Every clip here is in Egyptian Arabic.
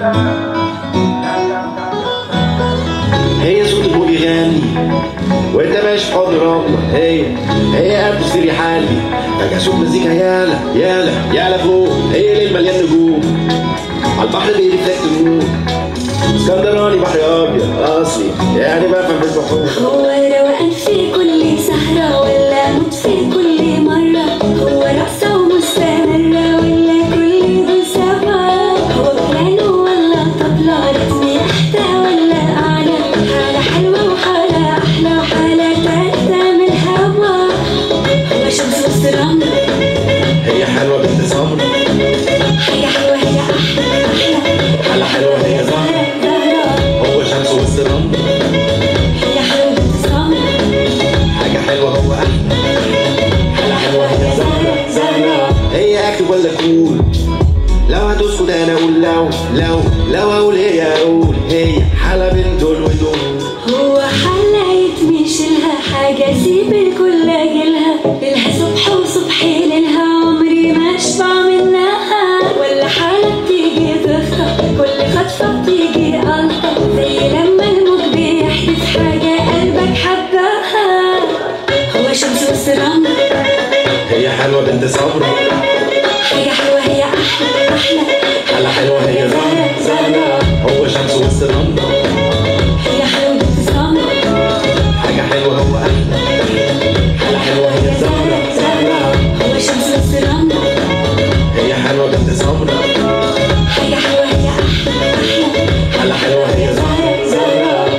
هي صوت ابوه بيغني وانت ماشي في حضن ربنا هي هي قاعده تشتري حالي فجاه صوت مزيكا يالا يالا يالا فوق هي ليل مليان نجوم على البحر بيرفلكت نور اسكندراني بحر ابيض اصلي يعني بفهم في البحور هو روقان في كل سهرة ولا موت في كل مرة هو رقصة ومستمرة ولا كل دول سوا هو بيانو ولا طبلة رتمي أحدى ولا أعلى حالة حلوة وحالة أحلى وحالة تالتة من الهوا هو شمس وسط الرمل هي حلوه بنت سمر حاجة حلوة هي أحلى أحلى حالة حلوة هي زهرة زهرة هو شمس وسط الرمل هي حلوة بنت سمر حاجه حلوه هو احلى حالة حلوه هي زهره زهرة هي اكتب ولا كول لو هتسكت انا اقول لو لو لو اقول هي اقول هي حالة بين دول ودول هو حالة يتمشي لها حاجة سيب الكل أجلها ليلها صبح وصبح ليلها عمري ما أشبع منها ولا حالة بتيجي تخطف كل خطفة بتيجي ألطف زي لما الموج بيحدف حاجة قلبك حبها هو شمس وسط الرمل هي حلوه بنت صبر حاجة حلوة هي أحلى أحلى حالة حلوه هي زهره زهره هو شمس وسط الرمل هي حلوة بنت سمر حاجه حلوه هو احلى حالة حلوه هي زهره زهره هو شمس وسط الرمل هي حلوه بنت صبر حاجة حلوة هي أحلى أحلى حالة حلوه هي زهره زهره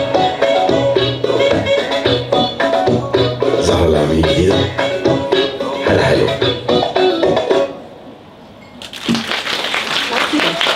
زهره العميل الجديده حالة حلوه Merci.